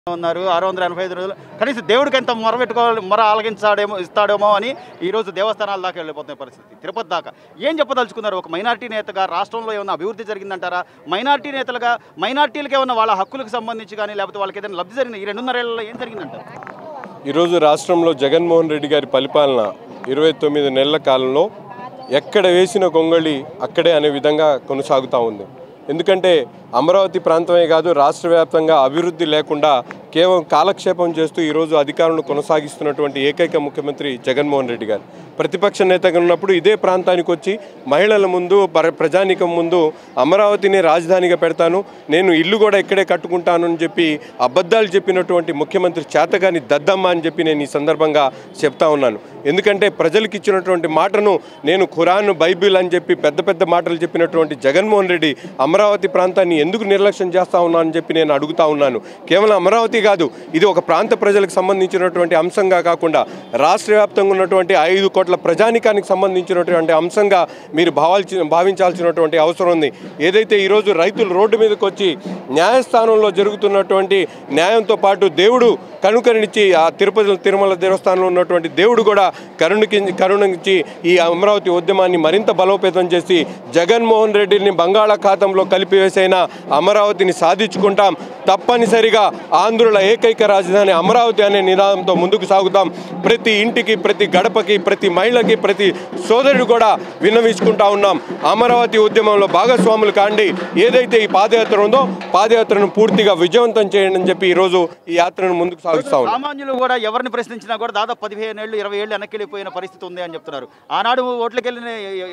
ఉన్నారు ఆరు వందల ఎనభై ఐదు రోజులు కనీసం దేవుడికి ఎంత మొర పెట్టుకోవాలి మొర ఆలగించాడేమో ఇస్తాడేమో అని ఈరోజు దేవస్థానాల దాకా వెళ్ళిపోతున్న పరిస్థితి తిరుపతి దాకా ఏం చెప్పదలుచుకున్నారు ఒక మైనార్టీ నేతగా రాష్ట్రంలో ఏమైనా అభివృద్ధి జరిగిందంటారా మైనార్టీ నేతలుగా మైనార్టీలకు ఏమైనా వాళ్ళ హక్కులకు సంబంధించి కానీ లేకపోతే వాళ్ళకి ఏదైనా లబ్ధి జరిగింది ఈ రెండున్నరేళ్లలో ఏం జరిగిందంటారు ఈరోజు రాష్ట్రంలో జగన్మోహన్ రెడ్డి గారి పరిపాలన ఇరవై తొమ్మిది నెలల కాలంలో ఎక్కడ వేసిన గొంగళి అక్కడే అనే విధంగా కొనసాగుతూ ఉంది ఎందుకంటే అమరావతి ప్రాంతమే కాదు రాష్ట్ర వ్యాప్తంగా అభివృద్ధి లేకుండా కేవలం కాలక్షేపం చేస్తూ ఈరోజు అధికారులను కొనసాగిస్తున్నటువంటి ఏకైక ముఖ్యమంత్రి జగన్మోహన్ రెడ్డి గారు ప్రతిపక్ష నేతగా ఉన్నప్పుడు ఇదే ప్రాంతానికి వచ్చి మహిళల ముందు ప్ర- ప్రజానీకం ముందు అమరావతిని రాజధానిగా పెడతాను నేను ఇల్లు కూడా ఇక్కడే కట్టుకుంటాను అని చెప్పి అబద్ధాలు చెప్పినటువంటి ముఖ్యమంత్రి చేతగాని దద్దమ్మ అని చెప్పి నేను ఈ సందర్భంగా చెప్తా ఉన్నాను ఎందుకంటే ప్రజలకు ఇచ్చినటువంటి మాటను నేను ఖురాన్ బైబిల్ అని చెప్పి పెద్ద పెద్ద మాటలు చెప్పినటువంటి జగన్మోహన్ రెడ్డి అమరావతి ప్రాంతాన్ని ఎందుకు నిర్లక్ష్యం చేస్తా ఉన్నాను అని చెప్పి నేను అడుగుతా ఉన్నాను కేవలం అమరావతి కాదు ఇది ఒక ప్రాంత ప్రజలకు సంబంధించినటువంటి అంశంగా కాకుండా రాష్ట్ర వ్యాప్తంగా ఉన్నటువంటి ఐదు కోట్ల ప్రజానికానికి సంబంధించినటువంటి అంశంగా మీరు భావాల్సి భావించాల్సినటువంటి అవసరం ఉంది ఏదైతే ఈరోజు రైతులు రోడ్డు మీదకి వచ్చి న్యాయస్థానంలో జరుగుతున్నటువంటి న్యాయంతో పాటు దేవుడు కనుకరినిచ్చి ఆ తిరుపతి తిరుమల దేవస్థానంలో ఉన్నటువంటి దేవుడు కూడా కరుణకి కరుణించి ఈ అమరావతి ఉద్యమాన్ని మరింత బలోపేతం చేసి జగన్మోహన్ రెడ్డిని బంగాళాఖాతంలో కలిపివేసైనా అమరావతిని సాధించుకుంటాం తప్పనిసరిగా ఆంధ్రుల ఏకైక రాజధాని అమరావతి అనే నినాదంతో ముందుకు సాగుతాం ప్రతి ఇంటికి ప్రతి గడపకి ప్రతి మహిళకి ప్రతి సోదరుడు కూడా విన్నవించుకుంటా ఉన్నాం అమరావతి ఉద్యమంలో భాగస్వాములు కాండి ఏదైతే ఈ పాదయాత్ర ఉందో పాదయాత్రను పూర్తిగా విజయవంతం చేయండి అని చెప్పి ఈరోజు ఈ యాత్రను ముందుకు సాగిస్తా ఉన్నాం సామాన్యులు కూడా ఎవరిని ప్రశ్నించినా కూడా దాదాపు పదిహేను ఏళ్ళు ఇరవై ఏళ్ళు వెనక్కి వెళ్ళిపోయిన పరిస్థితి ఉంది అని చెప్తున్నారు ఆనాడు ఓట్లకి వెళ్ళిన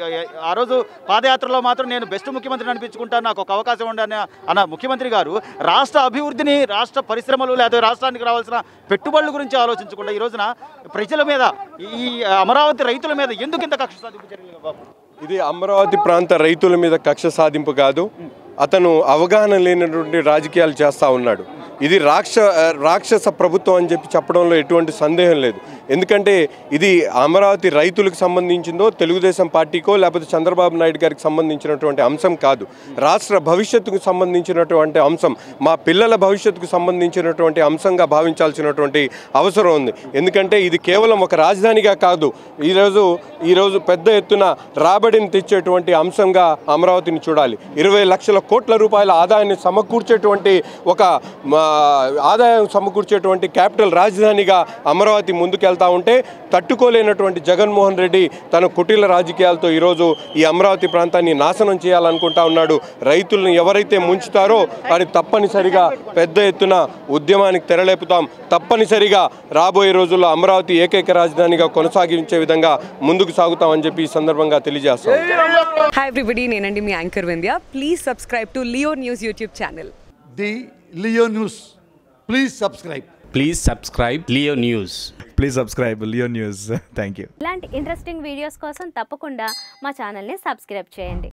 ఆ రోజు పాదయాత్రలో మాత్రం నేను బెస్ట్ ముఖ్యమంత్రిని అనిపించుకుంటాను నాకు ఒక అవకాశం ఉండని అన్న ముఖ్యమంత్రి గారు రాష్ట్ర అభివృద్ధిని రాష్ట్ర పరిశ్రమలు లేదా రాష్ట్రానికి రావాల్సిన పెట్టుబడుల గురించి ఆలోచించకుండా ఈ రోజున ప్రజల మీద ఈ అమరావతి రైతుల మీద ఎందుకు ఇంత కక్ష సాధింపు చర్యలు బాబు ఇది అమరావతి ప్రాంత రైతుల మీద కక్ష సాధింపు కాదు అతను అవగాహన లేనటువంటి రాజకీయాలు చేస్తూ ఉన్నాడు ఇది రాక్ష రాక్షస ప్రభుత్వం అని చెప్పి చెప్పడంలో ఎటువంటి సందేహం లేదు ఎందుకంటే ఇది అమరావతి రైతులకు సంబంధించిందో తెలుగుదేశం పార్టీకో లేకపోతే చంద్రబాబు నాయుడు గారికి సంబంధించినటువంటి అంశం కాదు రాష్ట్ర భవిష్యత్తుకు సంబంధించినటువంటి అంశం మా పిల్లల భవిష్యత్తుకు సంబంధించినటువంటి అంశంగా భావించాల్సినటువంటి అవసరం ఉంది ఎందుకంటే ఇది కేవలం ఒక రాజధానిగా కాదు ఈరోజు ఈరోజు పెద్ద ఎత్తున రాబడిని తెచ్చేటువంటి అంశంగా అమరావతిని చూడాలి ఇరవై లక్షల కోట్ల రూపాయల ఆదాయాన్ని సమకూర్చేటువంటి ఒక మా, ఆదాయం సమకూర్చేటువంటి క్యాపిటల్ రాజధానిగా అమరావతి ముందుకెళ్తా ఉంటే తట్టుకోలేనటువంటి జగన్మోహన్ రెడ్డి తన కుటీల రాజకీయాలతో ఈరోజు ఈ అమరావతి ప్రాంతాన్ని నాశనం చేయాలనుకుంటా ఉన్నాడు రైతులను ఎవరైతే ముంచుతారో వారి తప్పనిసరిగా పెద్ద ఎత్తున ఉద్యమానికి తెరలేపుతాం తప్పనిసరిగా రాబోయే రోజుల్లో అమరావతి ఏకైక రాజధానిగా కొనసాగించే విధంగా ముందుకు సాగుతామని చెప్పి ఈ సందర్భంగా తెలియజేస్తాం హాయ్ ఎవ్రీబడి నేనండి మీ anchor Vindhya please subscribe to Leo News YouTube channel the Leo News. Please subscribe. Please subscribe Leo News. Please subscribe Leo News thank you ఇలాంటి ఇంట్రెస్టింగ్ వీడియోస్ కోసం తప్పకుండా మా ఛానల్ని సబ్స్క్రైబ్ చేయండి